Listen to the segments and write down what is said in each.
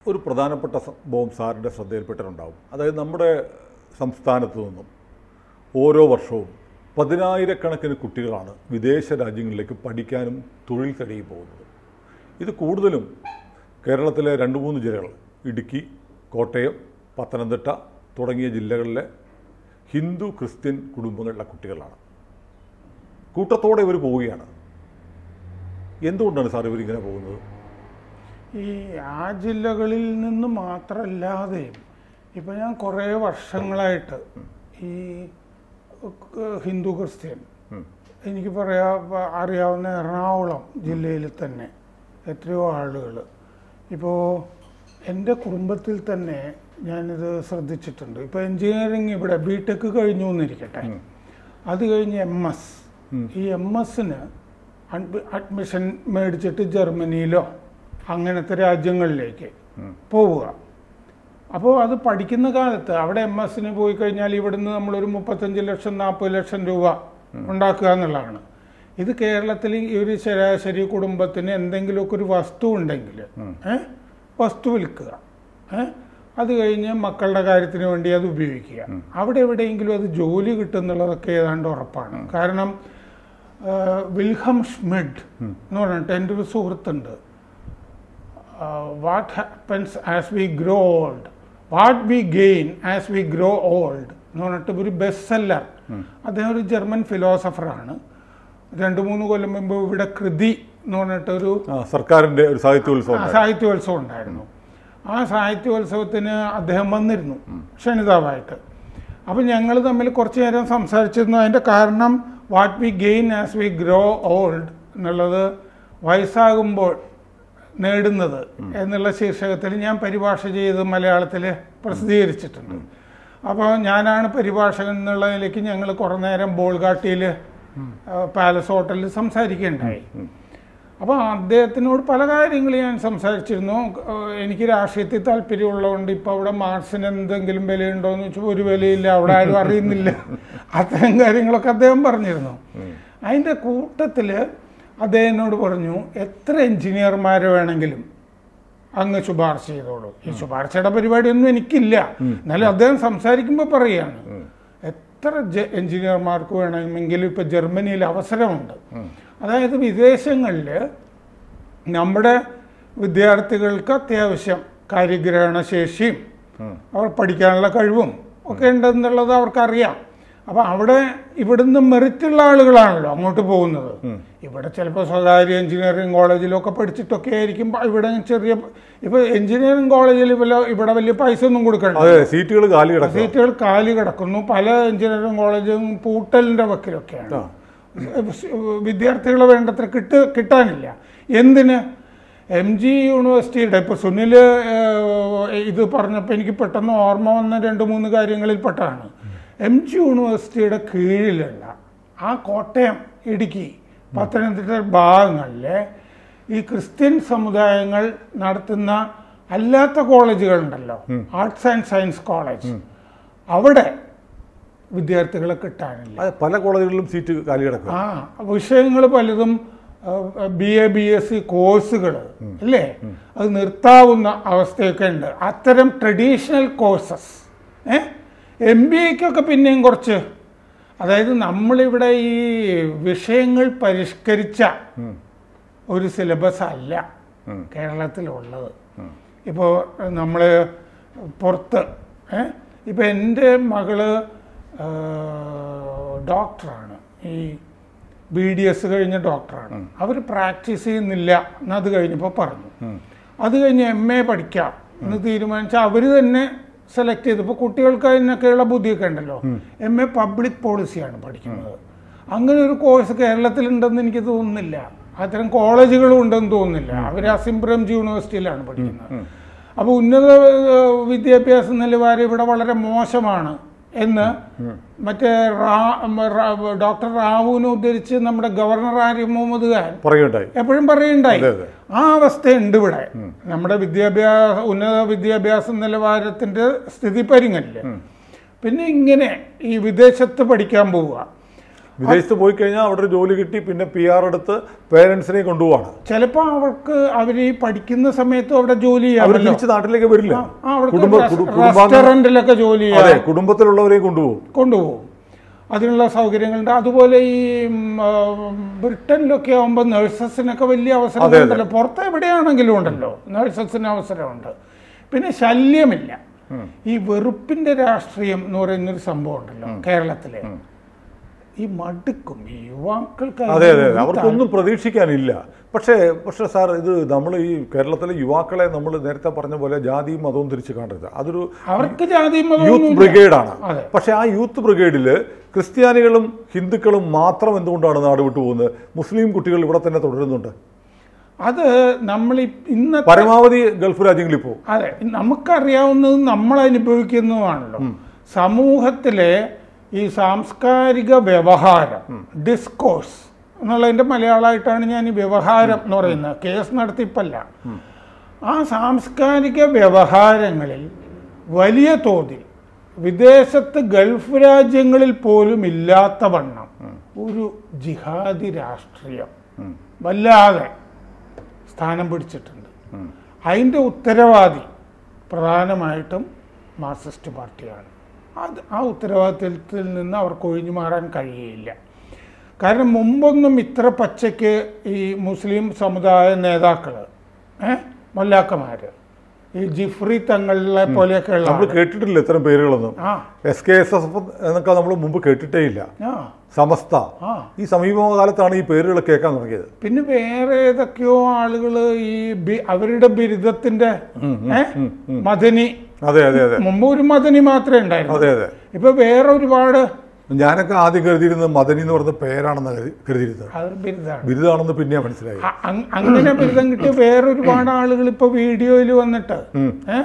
ഒരു പ്രധാനപ്പെട്ട സംഭവം സാറിൻ്റെ ശ്രദ്ധയിൽപ്പെട്ടിട്ടുണ്ടാവും അതായത് നമ്മുടെ സംസ്ഥാനത്ത് നിന്നും ഓരോ വർഷവും പതിനായിരക്കണക്കിന് കുട്ടികളാണ് വിദേശ രാജ്യങ്ങളിലേക്ക് പഠിക്കാനും തൊഴിൽ തേടിയും പോകുന്നത് ഇത് കൂടുതലും കേരളത്തിലെ രണ്ട് മൂന്ന് ജില്ലകൾ ഇടുക്കി കോട്ടയം പത്തനംതിട്ട തുടങ്ങിയ ജില്ലകളിലെ ഹിന്ദു ക്രിസ്ത്യൻ കുടുംബങ്ങളിലെ കുട്ടികളാണ് കൂട്ടത്തോടെ ഇവർ പോവുകയാണ് എന്തുകൊണ്ടാണ് സാർ ഇവരിങ്ങനെ പോകുന്നത് ഈ ആ ജില്ലകളിൽ നിന്ന് മാത്രമല്ലാതെയും ഇപ്പം ഞാൻ കുറേ വർഷങ്ങളായിട്ട് ഈ ക- ഹിന്ദു ക്രിസ്ത്യൻ എനിക്ക് പറയാ പ- അറിയാവുന്ന എറണാകുളം ജില്ലയിൽ തന്നെ എത്രയോ ആളുകൾ ഇപ്പോൾ എൻ്റെ കുടുംബത്തിൽ തന്നെ ഞാനിത് ശ്രദ്ധിച്ചിട്ടുണ്ട് ഇപ്പോൾ എൻജിനീയറിങ് ഇവിടെ ബി ടെക് കഴിഞ്ഞു എന്നിരിക്കട്ടെ അത് കഴിഞ്ഞ് എം എസ് ഈ എം എസിന് അഡ്മിഷൻ മേടിച്ചിട്ട് ജർമ്മനിയിലോ അങ്ങനത്തെ രാജ്യങ്ങളിലേക്ക് പോവുക അപ്പോൾ അത് പഠിക്കുന്ന കാലത്ത് അവിടെ എം എസിന് പോയി കഴിഞ്ഞാൽ ഇവിടുന്ന് നമ്മളൊരു മുപ്പത്തഞ്ച് ലക്ഷം നാൽപ്പത് ലക്ഷം രൂപ ഉണ്ടാക്കുക എന്നുള്ളതാണ് ഇത് കേരളത്തിൽ ഈ ഒരു ശരാശരി കുടുംബത്തിന് എന്തെങ്കിലുമൊക്കെ ഒരു വസ്തു ഉണ്ടെങ്കിൽ ഏ വസ്തു വിൽക്കുക ഏ അത് കഴിഞ്ഞ് മക്കളുടെ കാര്യത്തിന് വേണ്ടി അത് ഉപയോഗിക്കുക അവിടെ എവിടെയെങ്കിലും അത് ജോലി കിട്ടുന്നുള്ളതൊക്കെ ഏതാണ്ട് ഉറപ്പാണ് കാരണം ആ, വിൽഹം ഷ്മിഡ് എന്ന് പറഞ്ഞിട്ട് എൻ്റെ ഒരു സുഹൃത്തുണ്ട് what happens as we grow old what we gain as we grow old എന്ന് പറഞ്ഞിട്ട് ഒരു ബെസ്റ്റ് സെല്ലർ അദ്ദേഹം ഒരു ജർമ്മൻ ഫിലോസഫറാണ് രണ്ട് മൂന്ന് കൊല്ലം മുമ്പ് ഇവിടെ കൃതി എന്ന് പറഞ്ഞിട്ടൊരു ആ, സർക്കാരിൻ്റെ ഒരു സാഹിത്യോത്സവം ആ, ഉണ്ടായിരുന്നു. സാഹിത്യോത്സവം ഉണ്ടായിരുന്നു ആ സാഹിത്യോത്സവത്തിന് അദ്ദേഹം വന്നിരുന്നു ക്ഷണിതാവായിട്ട് അപ്പം ഞങ്ങൾ തമ്മിൽ കുറച്ച് നേരം സംസാരിച്ചിരുന്നു അതിൻ്റെ കാരണം what we gain as we grow old എന്നുള്ളത് വയസ്സാകുമ്പോൾ നേടുന്നത് എന്നുള്ള ശീർഷകത്തിൽ ഞാൻ പരിഭാഷ ചെയ്ത് മലയാളത്തിൽ പ്രസിദ്ധീകരിച്ചിട്ടുണ്ട് അപ്പോൾ ഞാനാണ് പരിഭാഷകൻ എന്നുള്ള നിലയ്ക്ക് ഞങ്ങൾ കുറേ നേരം ബോൾഗാട്ടിയിൽ പാലസ് ഹോട്ടലിൽ സംസാരിക്കുകയുണ്ടായി അപ്പോൾ അദ്ദേഹത്തിനോട് പല കാര്യങ്ങളും ഞാൻ സംസാരിച്ചിരുന്നു ഏഹ് എനിക്ക് രാഷ്ട്രീയത്തിൽ താല്പര്യമുള്ളതുകൊണ്ട് ഇപ്പോൾ അവിടെ മാർക്സിന് എന്തെങ്കിലും വിലയുണ്ടോ എന്ന് വെച്ചാൽ ഒരു വിലയില്ല അവിടെ ആരും അറിയുന്നില്ല അത്തരം കാര്യങ്ങളൊക്കെ അദ്ദേഹം പറഞ്ഞിരുന്നു അതിൻ്റെ കൂട്ടത്തിൽ അദ്ദേഹം എന്നോട് പറഞ്ഞു എത്ര എഞ്ചിനീയർമാരെ വേണമെങ്കിലും അങ്ങ് ശുപാർശ ചെയ്തോളൂ ഈ ശുപാർശയുടെ പരിപാടിയൊന്നും എനിക്കില്ല എന്നാലും അദ്ദേഹം സംസാരിക്കുമ്പോൾ പറയാണ് എത്ര ജ- എഞ്ചിനീയർമാർക്ക് വേണമെങ്കിലും ഇപ്പൊ ജർമ്മനിയിൽ അവസരമുണ്ട് അതായത് വിദേശങ്ങളിൽ നമ്മുടെ വിദ്യാർത്ഥികൾക്ക് അത്യാവശ്യം കാര്യഗ്രഹണ ശേഷിയും അവർ പഠിക്കാനുള്ള കഴിവും ഒക്കെ ഉണ്ടെന്നുള്ളത് അവർക്കറിയാം അപ്പൊ അവിടെ ഇവിടുന്ന് മെറിറ്റുള്ള ആളുകളാണല്ലോ അങ്ങോട്ട് പോകുന്നത് ഇവിടെ ചിലപ്പോൾ സ്വകാര്യ എഞ്ചിനീയറിംഗ് കോളേജിലൊക്കെ പഠിച്ചിട്ടൊക്കെ ആയിരിക്കും ഇവിടെ ചെറിയ ഇപ്പൊ എഞ്ചിനീയറിംഗ് കോളേജിൽ വല്ല ഇവിടെ വലിയ പൈസ ഒന്നും കൊടുക്കണ്ട അതെ സീറ്റുകൾ കാലി കിടക്കുക സീറ്റുകൾ കാലി കിടക്കുന്നു പല എഞ്ചിനീയറിംഗ് കോളേജും പൂട്ടലിന്റെ വക്കിലൊക്കെയാണ് വിദ്യാർത്ഥികളെ വേണ്ടത്ര കിട്ട് കിട്ടാനില്ല എന്തിന് എം ജി യൂണിവേഴ്സിറ്റിയുടെ ഇപ്പോൾ സുനിൽ ഇത് പറഞ്ഞപ്പോൾ എനിക്ക് പെട്ടെന്ന് ഓർമ്മ വന്ന രണ്ട് മൂന്ന് കാര്യങ്ങളിൽ പെട്ടതാണ് എം ജി യൂണിവേഴ്സിറ്റിയുടെ കീഴിലുള്ള ആ കോട്ടയം ഇടുക്കി പത്തനംതിട്ട ഭാഗങ്ങളിലെ ഈ ക്രിസ്ത്യൻ സമുദായങ്ങൾ നടത്തുന്ന അല്ലാത്ത കോളേജുകളുണ്ടല്ലോ ആർട്സ് ആൻഡ് സയൻസ് കോളേജ് അവിടെ വിദ്യാർത്ഥികളെ കിട്ടാനില്ല അതെ, പല കോളേജുകളിലും സീറ്റ് കാലി കിടക്കുക ആ വിഷയങ്ങൾ പലതും B A B S C കോഴ്സുകൾ അല്ലേ അത് നിർത്താവുന്ന അവസ്ഥയൊക്കെ ഉണ്ട് അത്തരം ട്രഡീഷണൽ കോഴ്സസ് ഏ എം ബി എക്കൊക്കെ പിന്നെയും കുറച്ച് അതായത് നമ്മളിവിടെ ഈ വിഷയങ്ങൾ പരിഷ്കരിച്ച ഒരു സിലബസ് അല്ല കേരളത്തിലുള്ളത് ഇപ്പോൾ നമ്മൾ പുറത്ത് ഏ ഇപ്പം എൻ്റെ മകള് ആ, ഡോക്ടറാണ് ഈ ബി ഡി എസ് കഴിഞ്ഞ ഡോക്ടറാണ് അവർ പ്രാക്ടീസ് ചെയ്യുന്നില്ല എന്നത് കഴിഞ്ഞപ്പോൾ പറഞ്ഞു അത് കഴിഞ്ഞ് എം എ പഠിക്കാം എന്ന് തീരുമാനിച്ചാൽ അവർ തന്നെ സെലക്ട് ചെയ്തു ഇപ്പോൾ കുട്ടികൾക്ക് അതിനൊക്കെയുള്ള ബുദ്ധിയൊക്കെ ഉണ്ടല്ലോ എം എ പബ്ലിക് പോളിസിയാണ് പഠിക്കുന്നത് അങ്ങനെ ഒരു കോഴ്സ് കേരളത്തിലുണ്ടെന്ന് എനിക്ക് തോന്നുന്നില്ല അത്തരം കോളേജുകളും ഉണ്ടെന്ന് തോന്നുന്നില്ല അവർ അസിംബ്രംജ് യൂണിവേഴ്സിറ്റിയിലാണ് പഠിക്കുന്നത് അപ്പോൾ ഉന്നത ഏഹ്, വിദ്യാഭ്യാസ നിലവാരം ഇവിടെ വളരെ മോശമാണ് എന്ന് മറ്റേ റാ- മ- റാ- ഡോക്ടർ റാവുവിനെ ഉദ്ധരിച്ച് നമ്മുടെ ഗവർണർ ആരിഫ് മുഹമ്മദ് ഖാൻ പറയുകയുണ്ടായി എപ്പോഴും പറയുണ്ടായി അതെ, അതെ. ആ അവസ്ഥയുണ്ട് ഇവിടെ നമ്മുടെ വിദ്യാഭ്യാസ ഉന്നത വിദ്യാഭ്യാസ നിലവാരത്തിന്റെ സ്ഥിതി പരിങ്ങല്ലേ പിന്നെ ഇങ്ങനെ ഈ വിദേശത്ത് പഠിക്കാൻ പോവുക വിദേശത്ത് പോയി കഴിഞ്ഞാൽ അവിടെ ഒരു ജോലി കിട്ടി പിന്നെ പി ആർ എടുത്ത് പേരൻസിനെ കൊണ്ടുപോവാണ് ചിലപ്പോ അവർക്ക് അവർ ഈ പഠിക്കുന്ന സമയത്ത് അവിടെ ജോലി അവർ ചെയ്യാമല്ലോ തിരിച്ച് നാട്ടിലേക്ക് വരില്ല ആ, അവർക്ക് കുടുംബ റെസ്- കുടു- കുടുംബാംഗങ്ങൾ റെസ്റ്റോറന്റിലൊക്കെ ജോലി ചെയ്യാം അതെ കുടുംബത്തിലുള്ളവരെയും കൊണ്ടുപോകും കൊണ്ടുപോകും അതിനുള്ള സൗകര്യങ്ങളുണ്ട് അതുപോലെ ഈ ഉം, ആ, ബ്രിട്ടനിലൊക്കെ ആകുമ്പോൾ നഴ്സസിനൊക്കെ വലിയ അവസരങ്ങളുണ്ടല്ലോ പുറത്ത് എവിടെയാണെങ്കിലും ഉണ്ടല്ലോ നഴ്സസിന് അവസരമുണ്ട് പിന്നെ ശല്യമില്ല ഈ വെറുപ്പിന്റെ രാഷ്ട്രീയം എന്ന് പറയുന്നൊരു സംഭവം ഉണ്ടല്ലോ കേരളത്തിലെ ഈ മടുക്കും ഈ യുവാക്കൾക്ക് അതെ അതെ അതിനൊരു അവർക്കൊന്നും പ്രതീക്ഷിക്കാനില്ല പക്ഷേ പക്ഷേ സാർ ഇത് നമ്മൾ ഈ കേരളത്തിലെ യുവാക്കളെ നമ്മൾ നേരത്തെ പറഞ്ഞ പോലെ ജാതിയും മതവും തിരിച്ച് കാണരുത് അതൊരു അവർക്ക് ജാതി യൂത്ത് മതമൊന്നുമില്ല. ബ്രിഗേഡാണ് അതെ. പക്ഷേ ആ യൂത്ത് ബ്രിഗേഡിൽ ക്രിസ്ത്യാനികളും ഹിന്ദുക്കളും മാത്രം എന്തുകൊണ്ടാണ് നാട് വിട്ടു പോകുന്നത് മുസ്ലിം കുട്ടികൾ ഇവിടെ തന്നെ തുടരുന്നുണ്ട് അത് നമ്മൾ ഇന്നത്തെ പരമാവധി ഗൾഫ് രാജ്യങ്ങളിൽ പോകും അതെ നമുക്കറിയാവുന്നതും നമ്മൾ അനുഭവിക്കുന്നതുമാണല്ലോ സമൂഹത്തിലെ ഈ സാംസ്കാരിക വ്യവഹാരം ഡിസ്കോഴ്സ് എന്നുള്ളതിൻ്റെ മലയാളമായിട്ടാണ് ഞാൻ ഈ വ്യവഹാരം എന്ന് പറയുന്നത് കേസ് നടത്തിപ്പല്ല ആ സാംസ്കാരിക വ്യവഹാരങ്ങളിൽ വലിയ തോതിൽ വിദേശത്ത് ഗൾഫ് രാജ്യങ്ങളിൽ പോലും ഇല്ലാത്ത വണ്ണം ഒരു ജിഹാദി രാഷ്ട്രീയം വല്ലാതെ സ്ഥാനം പിടിച്ചിട്ടുണ്ട് അതിൻ്റെ ഉത്തരവാദി പ്രധാനമായിട്ടും മാർക്സിസ്റ്റ് പാർട്ടിയാണ് അത് ആ ഉത്തരവാദിത്വത്തിൽ നിന്ന് അവർക്ക് ഒഴിഞ്ഞു മാറാൻ കഴിയില്ല കാരണം മുമ്പൊന്നും ഇത്ര പച്ചയ്ക്ക് ഈ മുസ്ലിം സമുദായ നേതാക്കൾ ഏ മൊല്ലാക്കന്മാർ ഈ ജിഫ്രി തങ്ങളിലെ പോലെയൊക്കെയുള്ള നമ്മൾ കേട്ടിട്ടില്ല ഇത്തരം പേരുകളൊന്നും ആ S K S S F എന്നൊക്കെ നമ്മൾ മുമ്പ് കേട്ടിട്ടേ ഇല്ല ആ സമസ്ത ആ ഈ സമീപകാലത്താണ് ഈ പേരുകൾ കേൾക്കാൻ തുടങ്ങിയത് പിന്നെ വേറെ ഏതൊക്കെയോ ആളുകൾ ഈ ബി- അവരുടെ ബിരുദത്തിന്റെ ഏ മദനി അതെ അതെ അതെ മുമ്പ് ഒരു മദനി മാത്രമേ ഉണ്ടായിരുന്നു അതെ അതെ ഇപ്പൊ വേറെ ഒരുപാട് ഞാനൊക്കെ ആദ്യം കരുതിയിരുന്നത് മദനി എന്ന് പറഞ്ഞ പേരാണെന്ന് കരുതി- കരുതിയിരുന്നത് അത് ബിരുദാണ് ബിരുദാണെന്ന് പിന്നെ മനസ്സിലായി അ- അങ്- അങ്ങനെ ബിരുദം കിട്ടിയ വേറെ ഒരുപാട് ആളുകൾ ഇപ്പൊ വീഡിയോയിൽ വന്നിട്ട് ഏ?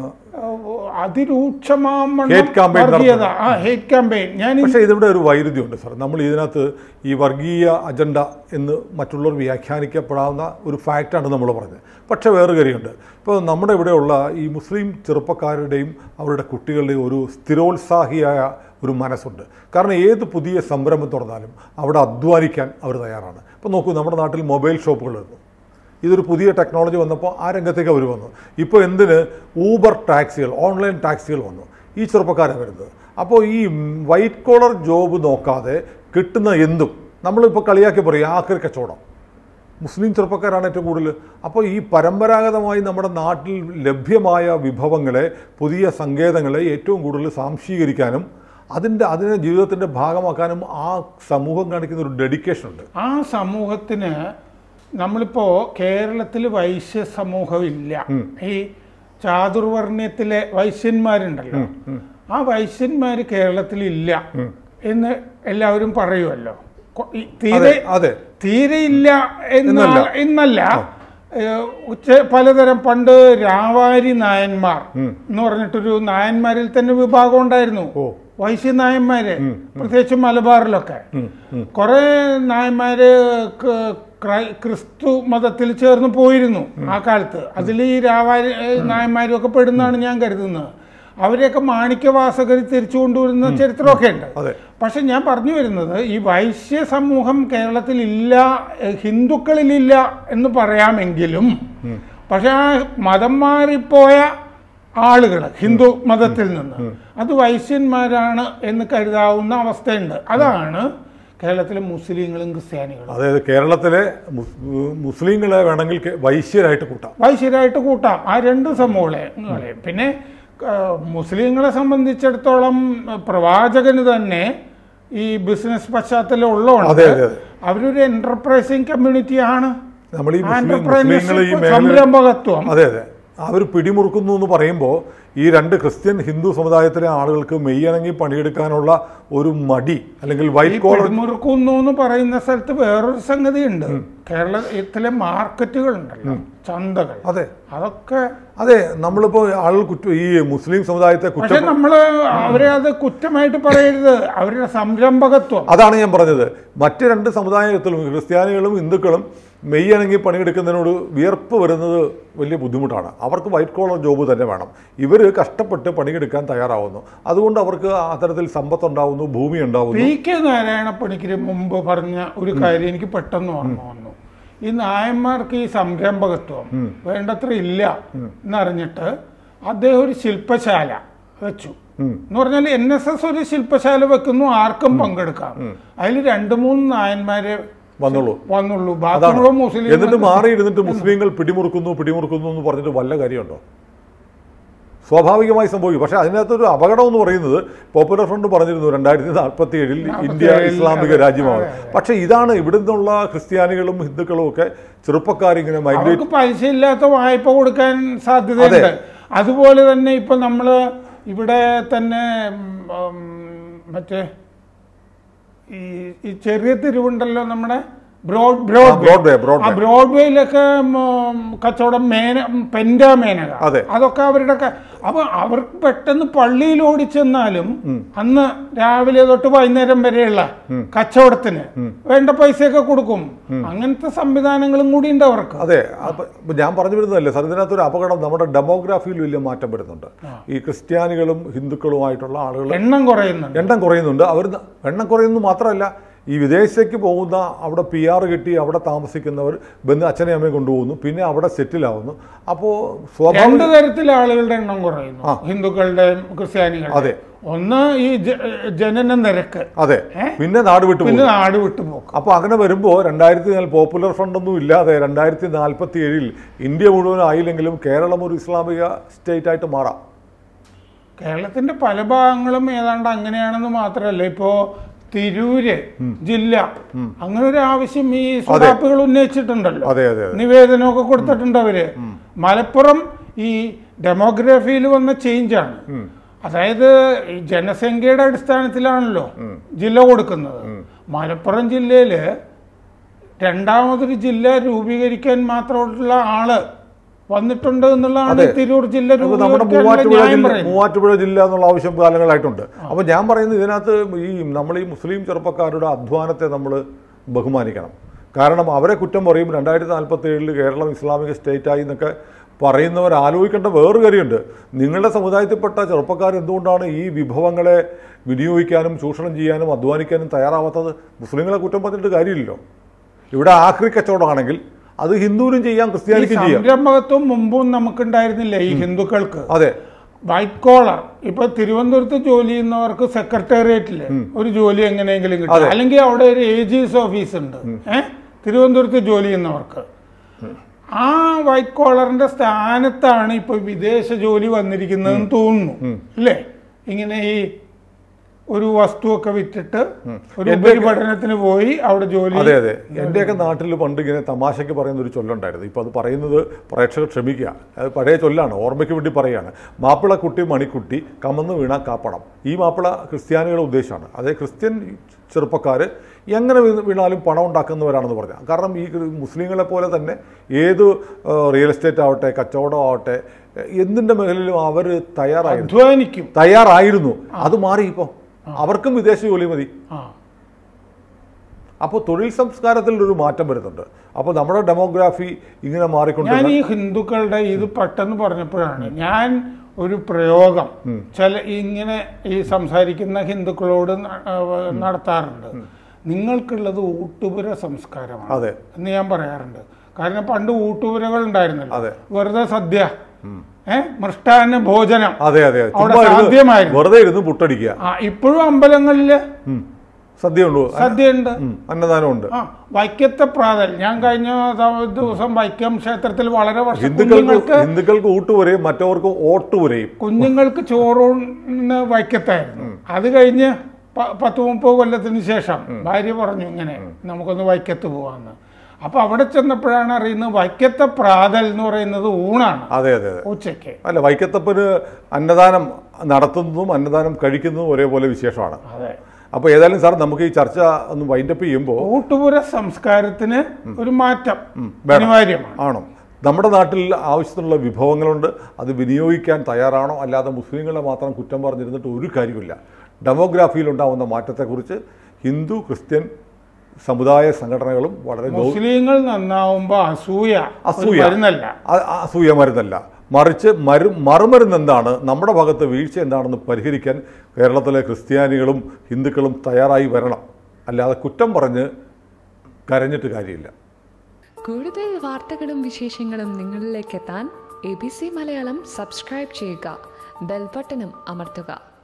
ഓ, അതിരൂക്ഷമാം വണ്ണം Hate campaign വർഗീയത ആ ഹേറ്റ് ക്യാമ്പയിൻ ഞാൻ ഈ- പക്ഷേ ഇതിവിടെ ഒരു വൈരുദ്ധ്യമുണ്ട് സാർ നമ്മൾ ഇതിനകത്ത് ഈ വർഗീയ അജണ്ട എന്ന് മറ്റുള്ളവർ വ്യാഖ്യാനിക്കപ്പെടാവുന്ന ഒരു ഫാക്റ്റാണ് നമ്മൾ പറഞ്ഞത് പക്ഷേ വേറെ കാര്യമുണ്ട് ഇപ്പോൾ നമ്മുടെ ഇവിടെയുള്ള ഈ മുസ്ലിം ചെറുപ്പക്കാരുടെയും അവരുടെ കുട്ടികളുടെയും ഒരു സ്ഥിരോത്സാഹിയായ ഒരു മനസ്സുണ്ട് കാരണം ഏത് പുതിയ സംരംഭം തുറന്നാലും അവിടെ അധ്വാനിക്കാൻ അവർ തയ്യാറാണ് ഇപ്പോൾ നോക്കൂ നമ്മുടെ നാട്ടിൽ മൊബൈൽ ഷോപ്പുകൾ വരുന്നു ഇതൊരു പുതിയ ടെക്നോളജി വന്നപ്പോൾ ആ രംഗത്തേക്ക് അവർ വന്നു ഇപ്പോൾ എന്തിന് ഊബർ ടാക്സികൾ ഓൺലൈൻ ടാക്സികൾ വന്നു ഈ ചെറുപ്പക്കാരാണ് വരുന്നത് അപ്പോൾ ഈ വൈറ്റ് കോളർ ജോബ് നോക്കാതെ കിട്ടുന്ന എന്തും നമ്മളിപ്പോൾ കളിയാക്കി പറയും ആക്രി കച്ചവടം മുസ്ലിം ചെറുപ്പക്കാരാണ് ഏറ്റവും കൂടുതൽ അപ്പോൾ ഈ പരമ്പരാഗതമായി നമ്മുടെ നാട്ടിൽ ലഭ്യമായ വിഭവങ്ങളെ പുതിയ സങ്കേതങ്ങളെ ഏറ്റവും കൂടുതൽ സാംശീകരിക്കാനും അതിൻ്റെ അതിനെ ജീവിതത്തിൻ്റെ ഭാഗമാക്കാനും ആ സമൂഹം കാണിക്കുന്ന ഒരു ഡെഡിക്കേഷൻ ഉണ്ട് ആ സമൂഹത്തിന് നമ്മളിപ്പോ കേരളത്തിൽ വൈശ്യ സമൂഹം ഇല്ല ഈ ചാതുർവർണ്ണയത്തിലെ വൈശ്യന്മാരുണ്ടല്ലോ ആ വൈശ്യന്മാര് കേരളത്തിൽ ഇല്ല എന്ന് എല്ലാവരും പറയുമല്ലോ കൊ- ഈ തീരെ അതെ അതെ തീരെ ഇല്ല എന്ന എന്നല്ല. എന്നല്ല ഏഹ് ഉച്ച- പലതരം പണ്ട് രാവാരി നായന്മാർ എന്ന് പറഞ്ഞിട്ടൊരു നായന്മാരിൽ തന്നെ വിഭാഗം ഉണ്ടായിരുന്നു ഓ. വൈശ്യ നായന്മാര് പ്രത്യേകിച്ച് മലബാറിലൊക്കെ കുറെ നായന്മാര് ക- ക്രൈ- ക്രിസ്തു മതത്തിൽ ചേർന്ന് പോയിരുന്നു ആ കാലത്ത് അതിൽ ഈ രാവാരി ഏഹ് നായന്മാരും ഒക്കെ പെടുന്നാണ് ഞാൻ കരുതുന്നത് അവരെയൊക്കെ മാണിക്യവാസകർ തിരിച്ചു കൊണ്ടുവരുന്ന ചരിത്രമൊക്കെ ഉണ്ട് അതെ പക്ഷെ ഞാൻ പറഞ്ഞു വരുന്നത് ഈ വൈശ്യ സമൂഹം കേരളത്തിൽ ഇല്ല എഹ് ഹിന്ദുക്കളിലില്ല എന്ന് പറയാമെങ്കിലും പക്ഷെ ആ മതം മാറിപ്പോയ ആളുകൾ ഹിന്ദു മതത്തിൽ നിന്ന് അത് വൈശ്യന്മാരാണ് എന്ന് കരുതാവുന്ന അവസ്ഥയുണ്ട് അതാണ് കേരളത്തിലെ മുസ്ലിങ്ങളും ക്രിസ്ത്യാനികളും അതായത് കേരളത്തിലെ മുസ്- മുസ്ലിങ്ങളെ വേണമെങ്കിൽ കെ- വൈശ്യരായിട്ട് കൂട്ടാം വൈശ്യരായിട്ട് കൂട്ടാം ആ രണ്ട് സമൂഹങ്ങളെ പിന്നെ ആ, മുസ്ലിങ്ങളെ സംബന്ധിച്ചിടത്തോളം ആ, പ്രവാചകന് തന്നെ ഈ ബിസിനസ് പശ്ചാത്തലം അതെ ഉള്ളതുകൊണ്ട് അതെ അതെ അവരൊരു എന്റർപ്രൈസിങ് കമ്മ്യൂണിറ്റി ആണ് നമ്മൾ ഈ മുസ്ലിം മുസ്ലിങ്ങൾ ഈ എന്റർപ്രൈനർഷിപ്പ് മേഖല സംരംഭകത്വം അതെ അതെ അവർ പിടിമുറുക്കുന്നു എന്ന് പറയുമ്പോൾ ഈ രണ്ട് ക്രിസ്ത്യൻ ഹിന്ദു സമുദായത്തിലെ ആളുകൾക്ക് മെയ്യണങ്ങി പണിയെടുക്കാനുള്ള ഒരു മടി അല്ലെങ്കിൽ വൈറ്റ് കോളർ മുറുക്കുന്നു എന്ന് പറയുന്ന സ്ഥലത്ത് വേറൊരു സംഗതിയുണ്ട് കേരളത്തിലെ മാർക്കറ്റുകൾ ഉണ്ടല്ലോ ചന്തകൾ അതെ അതൊക്കെ അതെ നമ്മളിപ്പോൾ ആളുകൾ കുറ്റം ഈ മുസ്ലിം സമുദായത്തെ പക്ഷെ കുറ്റം നമ്മള് അവരെ അത് കുറ്റമായിട്ട് പറയരുത് അവരുടെ സംരംഭകത്വം അതാണ് ഞാൻ പറഞ്ഞത് മറ്റ് രണ്ട് സമുദായത്തിലും ക്രിസ്ത്യാനികളും ഹിന്ദുക്കളും മെയ്യണങ്ങി പണിയെടുക്കുന്നതിനോട് വിയർപ്പ് വരുന്നത് വലിയ ബുദ്ധിമുട്ടാണ് അവർക്ക് വൈറ്റ് കോളർ ജോബ് തന്നെ വേണം ഇവർ കഷ്ടപ്പെട്ട് പണിയെടുക്കാൻ തയ്യാറാവുന്നു അതുകൊണ്ട് അവർക്ക് അത്തരത്തിൽ സമ്പത്തുണ്ടാവുന്നു ഭൂമി ഉണ്ടാവുന്നു പി കെ നാരായണ പണിക്കര് മുമ്പ് പറഞ്ഞ ഒരു കാര്യം എനിക്ക് പെട്ടെന്ന് ഓർമ്മ വന്നു ഈ നായന്മാർക്ക് ഈ സംരംഭകത്വം വേണ്ടത്ര ഇല്ല എന്നറിഞ്ഞിട്ട് അദ്ദേഹം ഒരു ശില്പശാല വെച്ചു എന്ന് പറഞ്ഞാൽ എൻ എസ് എസ് ഒരു ശില്പശാല വെക്കുന്നു ആർക്കും പങ്കെടുക്കാം അതിൽ രണ്ട് മൂന്ന് നായന്മാരെ വന്നുള്ളൂ വന്നുള്ളൂ ബാക്കി മുഴുവൻ മുസ്ലിം എന്നിട്ട് മാറിയിരുന്നിട്ട് മുസ്ലിങ്ങൾ പിടിമുറുക്കുന്നു പിടിമുറുക്കുന്നു എന്ന് പറഞ്ഞിട്ട് വല്ല കാര്യമുണ്ടോ സ്വാഭാവികമായി സംഭവിക്കും പക്ഷേ അതിനകത്തൊരു അപകടം എന്ന് പറയുന്നത് പോപ്പുലർ ഫ്രണ്ട് പറഞ്ഞിരുന്നു രണ്ടായിരത്തി നാൽപ്പത്തി ഏഴിൽ ഇന്ത്യ ഇസ്ലാമിക രാജ്യമാണ് പക്ഷേ ഇതാണ് ഇവിടെ നിന്നുള്ള ക്രിസ്ത്യാനികളും ഹിന്ദുക്കളും ഒക്കെ ചെറുപ്പക്കാരിങ്ങനെ മൈഗ്രേറ്റ് അവർക്ക് പലിശ ഇല്ലാത്ത വായ്പ കൊടുക്കാൻ സാധ്യതയുണ്ട് അതുപോലെ തന്നെ ഇപ്പൊ നമ്മള് ഇവിടെ തന്നെ ഉം, മറ്റേ ഈ ഈ ചെറിയ തിരിവുണ്ടല്ലോ നമ്മുടെ ബ്രോഡ് ബ്രോഡ് ബ്രോഡ്വേ ആ ബ്രോഡ്വേ ബ്രോഡ്വേയിലൊക്കെ ഉം, കച്ചവടം മേന പെൻഡ മേനക അതെ. അതൊക്കെ അവരുടെ ക- അപ്പൊ അവർക്ക് പെട്ടെന്ന് പള്ളിയിൽ ഓടിച്ചെന്നാലും അന്ന് രാവിലെ തൊട്ട് വൈകുന്നേരം വരെയുള്ള കച്ചവടത്തിന് വേണ്ട പൈസയൊക്കെ കൊടുക്കും അങ്ങനത്തെ സംവിധാനങ്ങളും കൂടി ഉണ്ട് അവർക്ക് അതെ അപ്പൊ ഇപ്പൊ ഞാൻ പറഞ്ഞു വരുന്നതല്ലേ സാർ ഇതിനകത്തൊരു അപകടം നമ്മുടെ ഡെമോഗ്രാഫിയിൽ വലിയ മാറ്റം വരുന്നുണ്ട് ഈ ക്രിസ്ത്യാനികളും ഹിന്ദുക്കളുമായിട്ടുള്ള ആളുകൾ എണ്ണം കുറയുന്നുണ്ട് എണ്ണം കുറയുന്നുണ്ട് അവർ എണ്ണം കുറയുന്നു മാത്രമല്ല ഈ വിദേശത്തേക്ക് പോകുന്ന അവിടെ പി ആർ കിട്ടി അവിടെ താമസിക്കുന്നവർ ബന്ധു അച്ഛനെ അമ്മയെ കൊണ്ടുപോകുന്നു പിന്നെ അവിടെ സെറ്റിലാവുന്നു അപ്പോൾ സ്വാഭാവിക രണ്ട് തരത്തിലെ ആളുകളുടെ എണ്ണം കുറയുന്നു ഹിന്ദുക്കളുടെ ക്രിസ്ത്യാനികളുടെ അതെ. ഒന്ന് ഈ ജ- ജനന നിരക്ക് അതെ ഏ? പിന്നെ നാട് വിട്ടു പിന്നെ പോകും നാട് വിട്ടുപോക്ക് അപ്പോൾ അങ്ങനെ വരുമ്പോൾ രണ്ടായിരത്തി നാല് പോപ്പുലർ ഫണ്ടൊന്നും ഇല്ലാതെ രണ്ടായിരത്തി നാൽപ്പത്തി ഏഴിൽ ഇന്ത്യ മുഴുവൻ ആയില്ലെങ്കിലും കേരളം ഒരു ഇസ്ലാമിക സ്റ്റേറ്റ് ആയിട്ട് മാറാം കേരളത്തിന്റെ പല ഭാഗങ്ങളും ഏതാണ്ട് അങ്ങനെയാണെന്ന് മാത്രമല്ല ഇപ്പോ തിരൂര് ജില്ല അങ്ങനെ ഒരു ആവശ്യം ഈ സുഡാപ്പികൾ ഉന്നയിച്ചിട്ടുണ്ടല്ലോ അതെ അതെ അതെ നിവേദനമൊക്കെ കൊടുത്തിട്ടുണ്ട് അവര് മലപ്പുറം ഈ ഡെമോഗ്രഫിയിൽ വന്ന ചേഞ്ചാണ് അതായത് ഈ ജനസംഖ്യയുടെ അടിസ്ഥാനത്തിലാണല്ലോ ജില്ല കൊടുക്കുന്നത് മലപ്പുറം ജില്ലയില് രണ്ടാമതൊരു ജില്ല രൂപീകരിക്കാൻ മാത്രമുള്ള ആള് വന്നിട്ടുണ്ട് എന്നുള്ളതാണ് തിരൂർ ജില്ല അപ്പോൾ നമ്മുടെ രൂപീകരിക്കാനുള്ള മൂവാറ്റുപുഴ ന്യായം ജില്ല പറയുന്നത് മൂവാറ്റുപുഴ ജില്ല എന്നുള്ള ആവശ്യം കാലങ്ങളായിട്ടുണ്ട് അപ്പോൾ ഞാൻ പറയുന്നത് ഇതിനകത്ത് ഈ നമ്മൾ ഈ മുസ്ലിം ചെറുപ്പക്കാരുടെ അധ്വാനത്തെ നമ്മൾ ബഹുമാനിക്കണം കാരണം അവരെ കുറ്റം പറയും രണ്ടായിരത്തി നാൽപ്പത്തി ഏഴിൽ കേരളം ഇസ്ലാമിക സ്റ്റേറ്റായി എന്നൊക്കെ പറയുന്നവർ ആലോചിക്കേണ്ട വേറൊരു കാര്യമുണ്ട് നിങ്ങളുടെ സമുദായത്തിൽപ്പെട്ട ചെറുപ്പക്കാർ എന്തുകൊണ്ടാണ് ഈ വിഭവങ്ങളെ വിനിയോഗിക്കാനും ചൂഷണം ചെയ്യാനും അധ്വാനിക്കാനും തയ്യാറാവാത്തത് മുസ്ലിങ്ങളെ കുറ്റം പറഞ്ഞിട്ട് കാര്യമില്ലല്ലോ ഇവിടെ ആക്രി കച്ചവടമാണെങ്കിൽ അത് ഹിന്ദുവിനും ചെയ്യാം ഈ ക്രിസ്ത്യാനിക്കും ചെയ്യാം സംരംഭകത്വം മുമ്പും നമുക്കുണ്ടായിരുന്നില്ല ഈ ഹിന്ദുക്കൾക്ക് അതെ വൈറ്റ് കോളർ ഇപ്പൊ തിരുവനന്തപുരത്ത് ജോലി ചെയ്യുന്നവർക്ക് സെക്രട്ടേറിയറ്റില് ഒരു ജോലി എങ്ങനെയെങ്കിലും കിട്ടും അല്ലെങ്കിൽ അവിടെ ഒരു ഏജീസ് ഓഫീസ് ഉണ്ട് ഏഹ് തിരുവനന്തപുരത്ത് ജോലി ചെയ്യുന്നവർക്ക് ആ വൈറ്റ് കോളറിന്റെ സ്ഥാനത്താണ് ഇപ്പൊ വിദേശ ജോലി വന്നിരിക്കുന്നതെന്ന് തോന്നുന്നു അല്ലേ ഇങ്ങനെ ഈ ഒരു വസ്തുവൊക്കെ വിറ്റിട്ട് ഒരു ഉപരിപഠനത്തിന് പോയി അവിടെ ജോലി അതെ അതെ എൻ്റെയൊക്കെ നാട്ടിൽ പണ്ട് ഇങ്ങനെ തമാശയ്ക്ക് പറയുന്ന ഒരു ചൊല്ലുണ്ടായിരുന്നു ഇപ്പോൾ അത് പറയുന്നത് പ്രേക്ഷകർ ക്ഷമിക്കുക അത് പഴയ ചൊല്ലാണ് ഓർമ്മയ്ക്ക് വേണ്ടി പറയുകയാണ് മാപ്പിളക്കുട്ടി മണിക്കുട്ടി കമന്ന് വീണ കാപ്പണം ഈ മാപ്പിള ക്രിസ്ത്യാനികളുടെ ഉദ്ദേശമാണ് അതേ ക്രിസ്ത്യൻ ചെറുപ്പക്കാർ എങ്ങനെ വീണ് വീണാലും പണം ഉണ്ടാക്കുന്നവരാണെന്ന് പറഞ്ഞാൽ കാരണം ഈ ക്രി- മുസ്ലിങ്ങളെ പോലെ തന്നെ ഏത് റിയൽ എസ്റ്റേറ്റ് ആവട്ടെ കച്ചവടം ആവട്ടെ എന്തിൻ്റെ മേഖലയിലും അവർ തയ്യാറായിരുന്നു അധ്വാനിക്കും തയ്യാറായിരുന്നു അത് മാറി ഇപ്പോൾ അവർക്കും വിദേശ ജോലി മതി ആ അപ്പോൾ തൊഴിൽ സംസ്കാരത്തിൽ ഒരു മാറ്റം വരുന്നുണ്ട് അപ്പോൾ നമ്മുടെ ഡെമോഗ്രാഫി ഇങ്ങനെ മാറിക്കൊണ്ട് ഞാൻ ഈ ഹിന്ദുക്കളുടെ ഇത് പെട്ടെന്ന് പറഞ്ഞപ്പോഴാണ് ഞാൻ ഒരു പ്രയോഗം ചില ഇങ്ങനെ ഈ സംസാരിക്കുന്ന ഹിന്ദുക്കളോട് ന- ആ, നടത്താറുണ്ട് നിങ്ങൾക്കുള്ളത് ഊട്ടുപുര സംസ്കാരമാണ് അതെ എന്ന് ഞാൻ പറയാറുണ്ട് കാരണം പണ്ട് ഊട്ടുപുരകൾ ഉണ്ടായിരുന്നല്ലോ അതെ. വെറുതെ സദ്യ ഏ മൃഷ്ടാന്ന ഭോജനം അതെ അതെ അവിടെ ചുമ്മാ ഇരുന്ന് സാധ്യമായിരുന്നു. വെറുതെ ഇരുന്ന് പുട്ടടിക്കുക ആ ഇപ്പോഴും അമ്പലങ്ങളില് ഉം. സദ്യ ഉണ്ടോ സദ്യയുണ്ട് അന്നദാനം ഉണ്ട് ആ വൈക്കത്തെ പ്രാതൽ ഞാൻ കഴിഞ്ഞ ദ- ദിവസം വൈക്കം ക്ഷേത്രത്തിൽ വളരെ വർഷം ഹിന്ദുക്കൾക്ക് കുഞ്ഞുങ്ങൾക്ക് ഹിന്ദുക്കൾക്ക് ഊട്ടുപുരയും മറ്റവർക്ക് ഓട്ടുപുരയും കുഞ്ഞുങ്ങൾക്ക് ചോറൂണ് വൈക്കത്തായിരുന്നു അത് കഴിഞ്ഞ് പ- പത്ത് മുപ്പത് കൊല്ലത്തിന് ശേഷം ഭാര്യ പറഞ്ഞു ഇങ്ങനെ നമുക്കൊന്ന് വൈക്കത്ത് പോവാന്ന് അപ്പൊ അവിടെ ചെന്നപ്പോഴാണ് അറിയുന്നത് വൈക്കത്തെ പ്രാതൽ എന്ന് പറയുന്നത് ഊണാണ് അതെ അതെ അതെ ഉച്ചയ്ക്ക് അല്ല വൈക്കത്തപ്പന് അന്നദാനം നടത്തുന്നതും അന്നദാനം കഴിക്കുന്നതും ഒരേപോലെ വിശേഷമാണ് അതെ അപ്പോൾ ഏതായാലും സാർ നമുക്ക് ഈ ചർച്ച ഒന്ന് വൈൻഡപ്പ് ചെയ്യുമ്പോൾ ഊട്ടുപുര സംസ്കാരത്തിന് ഒരു മാറ്റം വേണം. അനിവാര്യമാണ് ആണോ നമ്മുടെ നാട്ടിൽ ആവശ്യത്തിനുള്ള വിഭവങ്ങളുണ്ട് അത് വിനിയോഗിക്കാൻ തയ്യാറാണോ അല്ലാതെ മുസ്ലിങ്ങളെ മാത്രം കുറ്റം പറഞ്ഞിരുന്നിട്ട് ഒരു കാര്യമില്ല ഡെമോഗ്രാഫിയിലുണ്ടാവുന്ന മാറ്റത്തെക്കുറിച്ച് ഹിന്ദു ക്രിസ്ത്യൻ സമുദായ സംഘടനകളും വളരെ ഗൗ മുസ്ലിങ്ങൾ നന്നാവുമ്പോ അസൂയ ഒരു അസൂയ മരുന്നല്ല അ- അ- അസൂയ മരുന്നല്ല മറിച്ച് മരു മറുമരുന്ന് എന്താണ് നമ്മുടെ ഭാഗത്ത് വീഴ്ച എന്താണെന്ന് പരിഹരിക്കാൻ കേരളത്തിലെ ക്രിസ്ത്യാനികളും ഹിന്ദുക്കളും തയ്യാറായി വരണം അല്ലാതെ കുറ്റം പറഞ്ഞ് കരഞ്ഞിട്ട് കാര്യമില്ല കൂടുതൽ വാർത്തകളും വിശേഷങ്ങളും നിങ്ങളിലേക്ക് എത്താൻ A B C Malayalam subscribe ചെയ്യുക ബെൽബട്ടനും അമർത്തുക